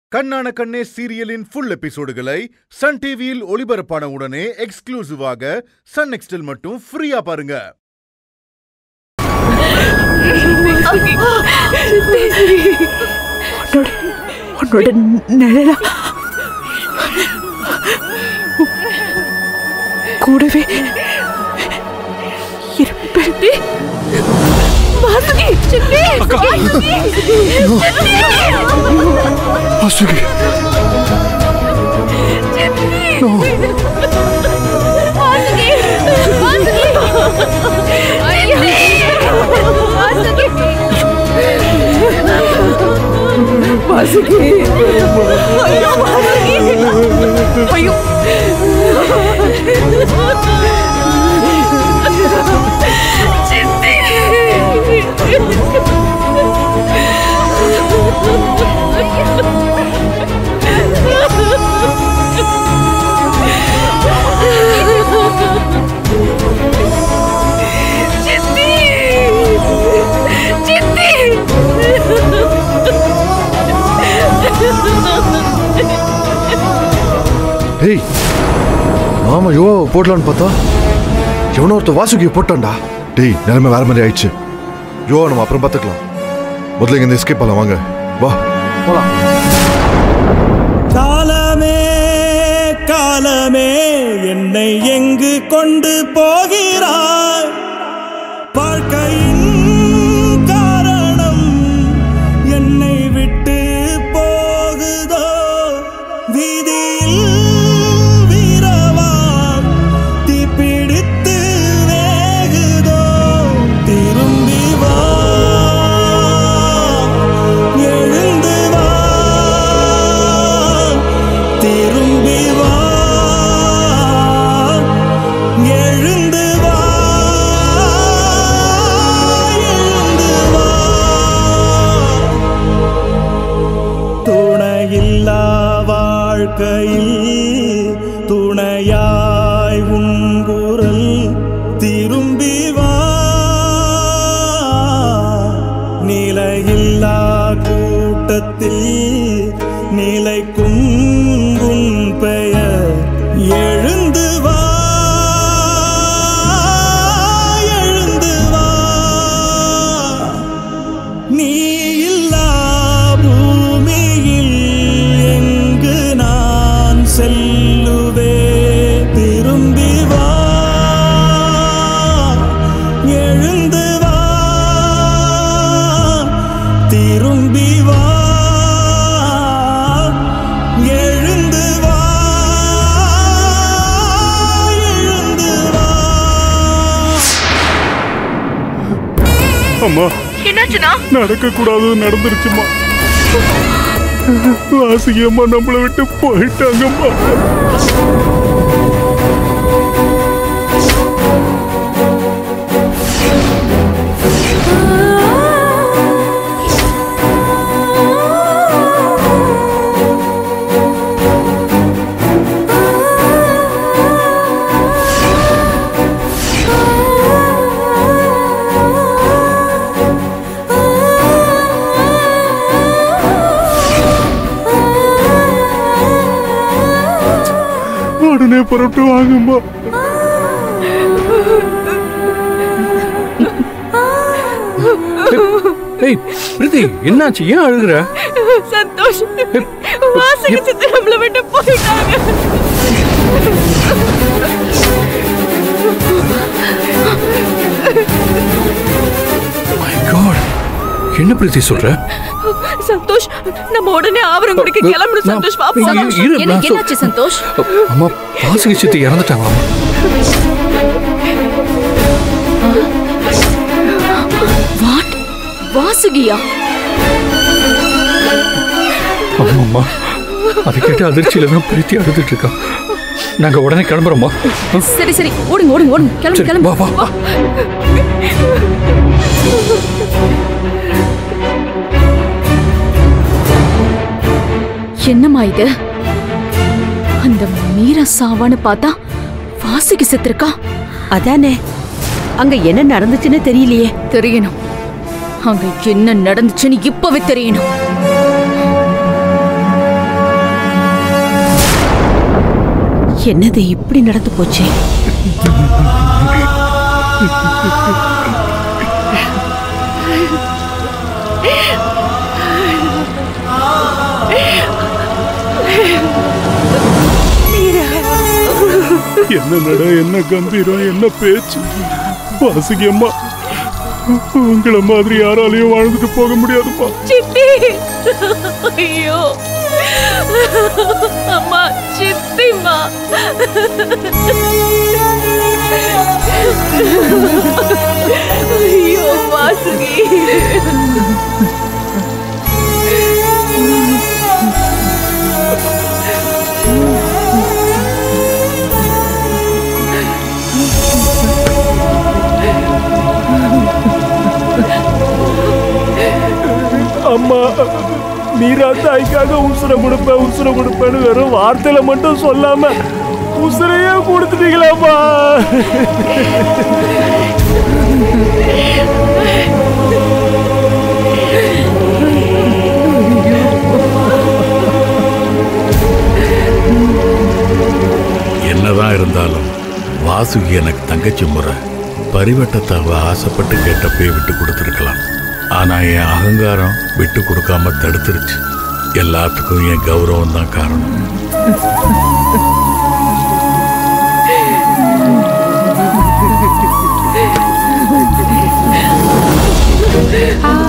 கண்ணான கண்ணே சீரியலின் full எபிசோடுகளை Sun டிவியில் ஒளிபரப்பான உடனே எக்ஸ்க்ளூசிவாக சன் நெக்ஸ்டில் மட்டும் ஃப்ரீயா பாருங்க உன்னோட நிழலா கூடவே இருப்பேன் வாசுகி சித்தி வாசுகி வாசுகி வாசுகி வாசுகி ஐயோ வாசுகி வாசுகி ஐயோ வாசுகி ஐயோ சித்தி சித்தி ஏய் மாமா யோ போடலான்னு பார்த்தா எவனோ ஒருத்த வாசுகியை போட்டான்டா டேய் நிலைமை வேற மாதிரி ஆயிடுச்சு யோ நம்ம அப்புறம் பார்த்துக்கலாம் முதல்ல இங்க எஸ்கேப் பண்ணலாம் வாங்க வா போலாம் காலமே காலமே என்னை எங்கு கொண்டு போகிறாய் வாழ்க்கையின் காரணம் என்னை விட்டு போகுதோ வீதியில் வீரவான் தீப்பிடித்து வேகுதோ திரும்பி வா எழுந்து வா திரும்பி வா எழுந்து வா எழுந்து வா துணையில்லா வாழ்க்கையில் துணையாய் உன் குரல் திரும்பி வா நிலையில்லா கூட்டத்தில் நிலைக்கும் உன் பெயர் எழுந்து வா எழுந்து வா நீ இல்லா பூமியில் எங்கு நான் செல்லுவே திரும்பி வா எழுந்து வா திரும்பி வா எழுந்து வா எழுந்து வா அம்மா என்னாச்சுனா நடக்க கூடாது நடந்துருச்சுமா வாசுகி அம்மா நம்மளை விட்டு போயிட்டாங்கம்மா உடனே புறப்பட்டு வாங்கம்மா ஏய் பிரித்தி என்னாச்சு ஏன் அழுகுற சந்தோஷ் வாசுகி சித்தி நம்மள விட்டு போயிட்டாங்க மை காட் என்ன பிரித்தி சொல்ற சந்தோஷ் நம்ம உடனே ஆவரங்குடிக்கு கிளம்பணும் நான்- சந்தோஷ் வா இரு, போலாம். இரு, எனக்கு நான் சொல்- என்னாச்சு சந்தோஷ் அம்மா வாசுகி சித்தி இறந்துட்டாங்களாமா வாட் வாசுகியா ஆமாம்மா அதை கேட்டு அதிர்ச்சியில தான் பிரீத்தி அழுதுட்டு இருக்கா நாங்க உடனே கிளம்புறோம்மா சரி சரி ஓடுங்க ஓடுங்க ஓடுங்க கிளம்பு சரி கிளம்பு வா வா வா என்னம்மா இது அந்த மீரா சாவான்னு பார்த்தா வாசுகி செத்துருக்கா அதானே அங்க என்ன நடந்துச்சுன்னு தெரியலையே தெரியணும் அங்க என்ன நடந்துச்சுன்னு இப்பவே தெரியணும் என்னது இப்படி நடந்து போச்சு என்ன நட என்ன கம்பீரம் என்ன பேச்சு வாசுகி அம்மா உங்களை மாதிரி யாராலையும் வாழ்ந்துட்டு போக முடியாதுப்பா சித்தி ஐயோ அம்மா சித்திம்மா ஐயோ வாசுகி அம்மா மீரா தாய்க்காக உசுர கொடுப்பேன் உசுர கொடுப்பேன்னு வெறும் வார்த்தையில மட்டும் சொல்லாம உசுரையே கொடுத்துட்டீங்களாம்மா என்னதான் இருந்தாலும் வாசுகி எனக்கு தங்கச்சி முறை பரிவட்டத்தை அவ ஆசைப்பட்டு கேட்டப்பே விட்டு கொடுத்துருக்கலாம் ஆனா என் அகங்காரம் விட்டு கொடுக்காம தடுத்துருச்சு எல்லாத்துக்கும் என் கௌரவம் தான் காரணம் ஆ